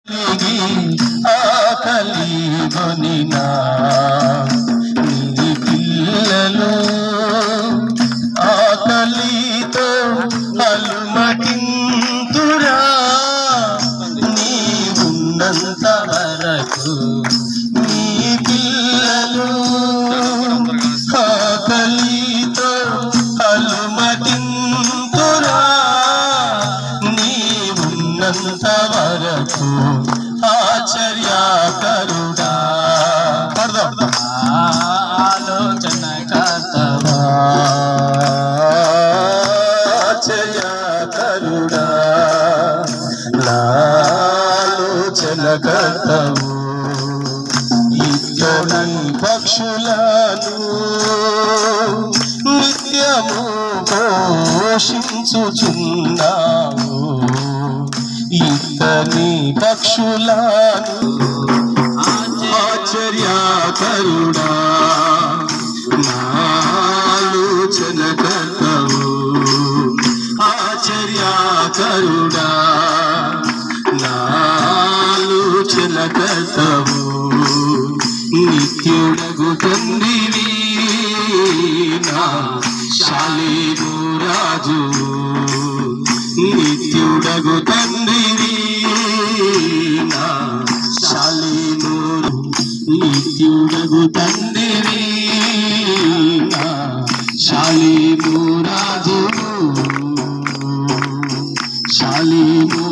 ఆకలి గొనినా నీ పిల్లలు ఆకలితో అలుమటింతురా నీ ఉన్నంత వరకు నీ పిల్లలు ఆకలితో అలుమటింతురా నీ ఉన్నంత వరకు ఆశ్చర్యకరుడా ఆలోచన కర్తవా ఆశ్చర్యకరుడా నాలోచన కర్తవు నిత్యని పక్షులను నిత్యము పోషించుచున్నావు ఇతని పక్షులను ఆశ్చర్యకరుడా నాలోచన కర్తవు ఆశ్చర్యకరుడా నాలోచన కర్తవు నిత్యుడగు తండ్రివి నా శాలేను రాజు నిత్యుడగు తండ్రివి నా శాలేను నిత్యుడగు తండ్రివి నా శాలేను రాజు శాలేను